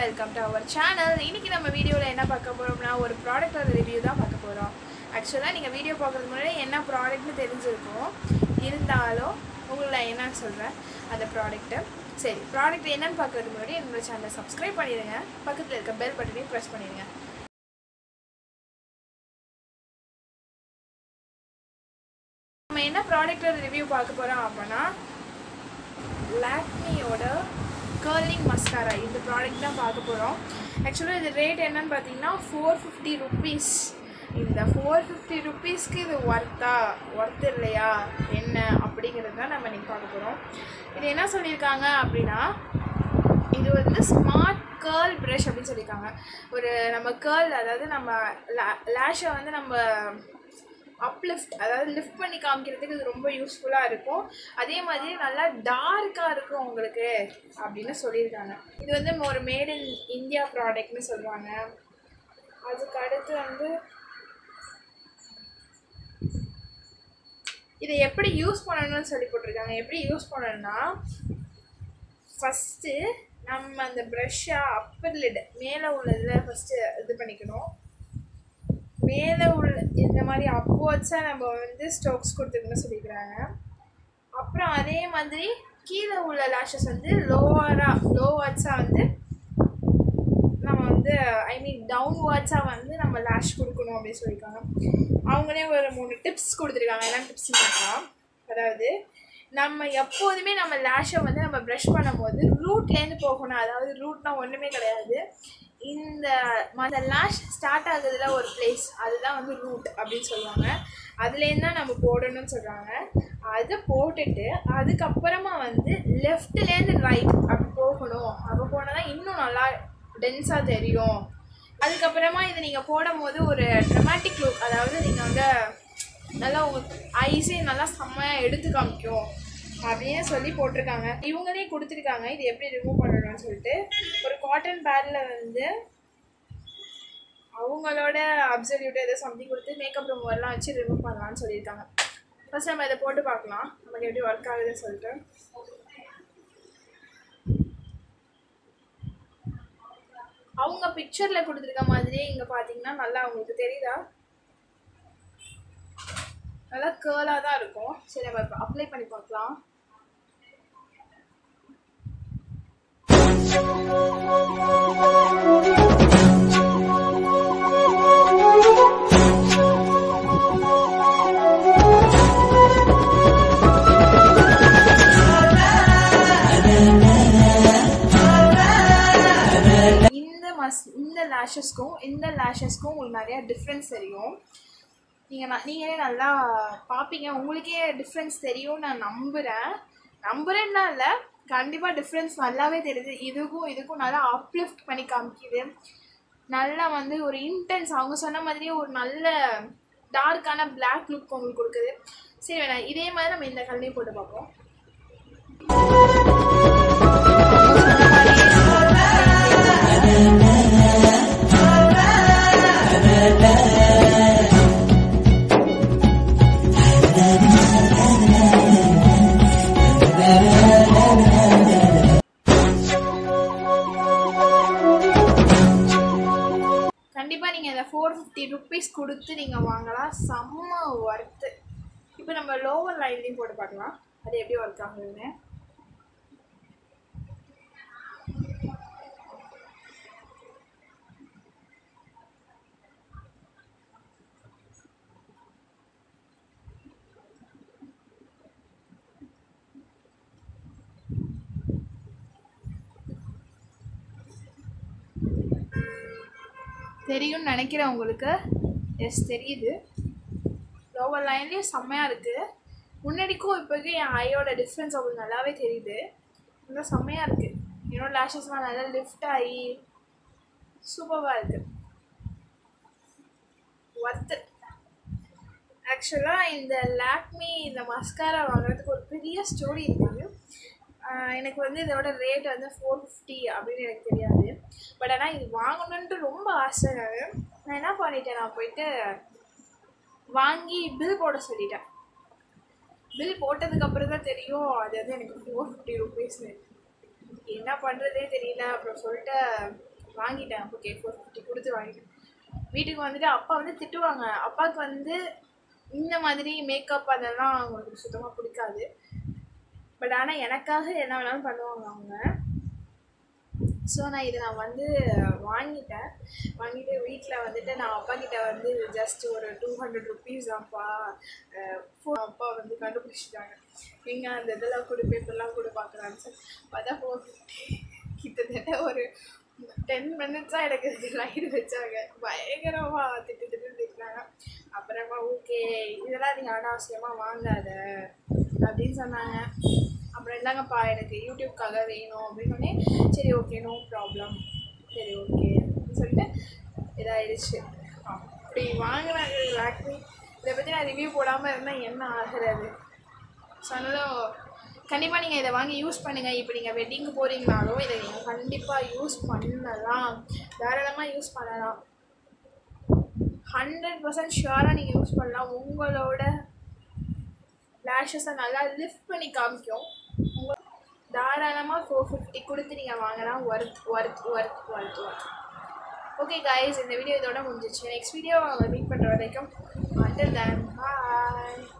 welcome to our channel இன்னைக்கு நம்ம வீடியோவில் என்ன பார்க்க போகிறோம்னா ஒரு ப்ராடக்டோட ரிவ்யூ தான் பார்க்க போகிறோம் ஆக்சுவலாக நீங்கள் வீடியோ பார்க்குறதுக்கு முன்னாடி என்ன ப்ராடக்ட்னு தெரிஞ்சிருக்கும் இருந்தாலும் உங்களை நான் என்னன்னு சொல்கிறேன் அந்த ப்ராடக்ட்டு சரி ப்ராடக்ட் என்னன்னு பார்க்கறதுக்கு முன்னாடி என்னோட சேனலை சப்ஸ்கிரைப் பண்ணிடுங்க பக்கத்தில் இருக்க பெல் பட்டனையும் ப்ரெஸ் பண்ணிடுங்க நம்ம என்ன ப்ராடக்டோட ரிவ்யூ பார்க்க போகிறோம் அப்படின்னா லாக்மியோட கர்லிங் மஸ்காரா இந்த ப்ராடக்ட் தான் பார்க்க போகிறோம் ஆக்சுவலாக இது ரேட் என்னன்னு பார்த்தீங்கன்னா ஃபோர் ஃபிஃப்டி ருபீஸ் இந்த ஃபோர் ஃபிஃப்டி ருபீஸ்க்கு இது ஒர்த்தா ஒர்த் இல்லையா என்ன அப்படிங்கிறது தான் நம்ம இன்றைக்கி பார்க்க போகிறோம் இது என்ன சொல்லியிருக்காங்க அப்படின்னா இது வந்து ஸ்மார்ட் கேர்ள் ப்ரஷ் அப்படின்னு சொல்லியிருக்காங்க ஒரு நம்ம கேர்ள் அதாவது நம்ம லேஷை வந்து நம்ம அப்லிஃப்ட் அதாவது லிஃப்ட் பண்ணி காமிக்கிறதுக்கு இது ரொம்ப யூஸ்ஃபுல்லாக இருக்கும் அதே மாதிரி நல்லா டார்க்காக இருக்கும் உங்களுக்கு அப்படின்னு சொல்லியிருக்காங்க இது வந்து ஒரு மேட் இன் இந்தியா ப்ராடக்ட்னு சொல்லுவாங்க அதுக்கு அடுத்து வந்து இதை எப்படி யூஸ் பண்ணணும்னு சொல்லி போட்டிருக்காங்க எப்படி யூஸ் பண்ணணும்னா ஃபஸ்ட்டு நம்ம அந்த ப்ரஷ்ஷை அப்பர் லிட் மேலே உள்ளதில் ஃபஸ்ட்டு இது பண்ணிக்கணும் மேலே உள்ள இந்த மாதிரி அப்போட்ஸாக நம்ம வந்து ஸ்டோக்ஸ் கொடுத்துக்கணும்னு சொல்லிக்கிறாங்க அப்புறம் அதே மாதிரி கீழே உள்ள லேஷஸ் வந்து லோவராக லோவர்ட்ஸாக வந்து நம்ம வந்து ஐ மீன் டவுன்வர்ட்ஸாக வந்து நம்ம லேஷ் கொடுக்கணும் அப்படின்னு சொல்லியிருக்காங்க அவங்களே ஒரு மூணு டிப்ஸ் கொடுத்துருக்காங்க என்ன டிப்ஸ் பார்க்கலாம் அதாவது நம்ம எப்போதுமே நம்ம லேஷை வந்து நம்ம ப்ரஷ் பண்ணும்போது ரூட்லேருந்து போகணும் அதாவது ரூட்னா ஒன்றுமே கிடையாது இந்த அந்த லேஷ் ஸ்டார்ட் ஆகுதுல ஒரு பிளேஸ் அதுதான் வந்து ரூட் அப்படின்னு சொல்லுவாங்க அதுலேருந்து தான் நம்ம போடணும்னு சொல்கிறாங்க அதை போட்டுட்டு அதுக்கப்புறமா வந்து லெஃப்ட்லேருந்து ரைட் அப்படி போகணும் அப்போ போனால் தான் இன்னும் நல்லா டென்ஸாக தெரியும் அதுக்கப்புறமா இதை நீங்கள் போடும் போது ஒரு ட்ரமாட்டிக் லுக் அதாவது நீங்கள் வந்து நல்லா உங்களுக்கு ஐஸே நல்லா செம்மையாக எடுத்து காமிக்கும் அப்படின்னு சொல்லி போட்டிருக்காங்க இவங்களே கொடுத்துருக்காங்க இது எப்படி ரிமூவ் பண்ணணும்னு சொல்லிட்டு ஒரு காட்டன் பேடில் வந்து அவங்களோட அப்சல்யூட் ஏதோ சம்திங் கொடுத்து மேக்கப் ரிமூவர்லாம் வச்சு ரிமூவ் பண்ணலாம்னு சொல்லியிருக்காங்க ஃபர்ஸ்ட் நம்ம இதை போட்டு பார்க்கலாம் நமக்கு எப்படி ஒர்க் ஆகுதுன்னு சொல்லிட்டு அவங்க பிக்சரில் கொடுத்துருக்க மாதிரியே இங்கே பார்த்தீங்கன்னா நல்லா உங்களுக்கு தெரியுதா நல்லா கேர்லாக தான் இருக்கும் சரி நம்ம இப்போ அப்ளை பண்ணி பார்க்கலாம் இந்த மஸ் இந்த லேஷஸ்க்கும் இந்த லேஷஸ்க்கும் உங்களுக்கு நிறையா டிஃப்ரென்ஸ் தெரியும் நீங்கள் நான் நீங்களே நல்லா பார்ப்பீங்க உங்களுக்கே டிஃப்ரென்ஸ் தெரியும் நான் நம்புகிறேன் நம்புகிறேன்னா இல்லை கண்டிப்பாக டிஃப்ரென்ஸ் நல்லாவே தெரியுது இதுக்கும் இதுக்கும் நல்லா அப்லிஃப்ட் பண்ணி காமிக்குது நல்லா வந்து ஒரு இன்டென்ஸ் அவங்க சொன்ன மாதிரியே ஒரு நல்ல டார்க்கான பிளாக் லுக் உங்களுக்கு கொடுக்குது சரி வேணாம் இதே மாதிரி நம்ம இந்த கல்லையும் போட்டு பார்ப்போம் கண்டிப்பாக நீங்கள் இந்த ஃபோர் ஃபிஃப்டி ருபீஸ் கொடுத்து நீங்கள் வாங்கலாம் செம்ம ஒர்த்து இப்போ நம்ம லோவர் லைன்லேயும் போட்டு பார்க்கலாம் அது எப்படி ஒர்க் ஆகுதுன்னு தெரியும்னு நினைக்கிறேன் உங்களுக்கு எஸ் தெரியுது லோவர் லைன்லேயும் செம்மையாக இருக்குது முன்னாடிக்கும் இப்போக்கி என் ஐயோட டிஃப்ரென்ஸ் உங்களுக்கு நல்லாவே தெரியுது இன்னும் செம்மையாக இருக்குது என்னோட லேஷஸ்லாம் நல்லா லிஃப்ட் ஆகி சூப்பராக இருக்குது ஒர்த்து ஆக்சுவலாக இந்த லாக்மி இந்த மஸ்காரா வாங்குறதுக்கு ஒரு பெரிய ஸ்டோரி இருக்குது எனக்கு வந்து இதோட ரேட் வந்து ஃபோர் ஃபிஃப்டி அப்படின்னு எனக்கு தெரியாது பட் ஆனால் இது வாங்கணுன்ட்டு ரொம்ப ஆசை நான் நான் என்ன பண்ணிட்டேன் நான் போயிட்டு வாங்கி பில் போட சொல்லிட்டேன் பில் போட்டதுக்கப்புறம் தான் தெரியும் அது வந்து எனக்கு ஃபோர் ஃபிஃப்டி ருபீஸ்னு என்ன பண்ணுறதே தெரியல அப்புறம் சொல்லிட்டு வாங்கிட்டேன் ஓகே ஃபோர் ஃபிஃப்டி கொடுத்து வாங்கிட்டேன் வீட்டுக்கு வந்துட்டு அப்பா வந்து திட்டுவாங்க அப்பாவுக்கு வந்து இந்த மாதிரி மேக்கப் அதெல்லாம் அவங்களுக்கு சுத்தமாக பிடிக்காது பட் ஆனால் எனக்காக என்ன வேணாலும் பண்ணுவாங்க அவங்க ஸோ நான் இதை நான் வந்து வாங்கிட்டேன் வாங்கிட்டு வீட்டில் வந்துட்டு நான் அப்பா கிட்ட வந்து ஜஸ்ட் ஒரு டூ ஹண்ட்ரட் ருபீஸ் தான்ப்பா ஃபோன் அப்பா வந்து கண்டுபிடிச்சிட்டாங்க எங்கே அந்த இதெல்லாம் கொடு பேப்பர்லாம் கொடு பார்க்குறான்னு சொல்லி பார்த்தா ஃபோர் ஃபிஃப்டி கிட்டத்தட்ட ஒரு டென் மினிட்ஸாக எனக்கு லைட் வச்சாங்க பயங்கரமாக திட்டு திட்டு திட்டினாங்க அப்புறமா ஓகே இதெல்லாம் நீங்கள் அனாவசியமாக வாங்காத அப்படின்னு சொன்னாங்க அப்புறம் இந்தாங்கப்பா எனக்கு யூடியூப்காக வேணும் அப்படின்னோடனே சரி ஓகே நோ ப்ராப்ளம் சரி ஓகே அப்படின்னு சொல்லிட்டு இதாயிடுச்சு அப்படி வாங்கினாங்க லாக்மி இதை பற்றி நான் ரிவ்யூ போடாமல் இருந்தால் என்ன ஆகிறது ஸோ அதனால கண்டிப்பாக நீங்கள் இதை வாங்கி யூஸ் பண்ணுங்கள் இப்போ நீங்கள் வெட்டிங்க்கு போகிறீங்கனாலும் இதை நீங்கள் கண்டிப்பாக யூஸ் பண்ணலாம் தாராளமாக யூஸ் பண்ணலாம் ஹண்ட்ரட் பர்சன்ட் ஷுவராக நீங்கள் யூஸ் பண்ணலாம் உங்களோட லேஷஸை நல்லா லிஃப்ட் பண்ணி காமிக்கும் உங்கள் தாராளமாக ஃபோர் ஃபிஃப்டி கொடுத்து நீங்கள் வாங்கலாம் worth worth worth worth worth okay guys இந்த வீடியோ இதோட முடிஞ்சிச்சு நெக்ஸ்ட் வீடியோ மீட் பண்ணுற வரைக்கும் அண்டர் தேன் பாய்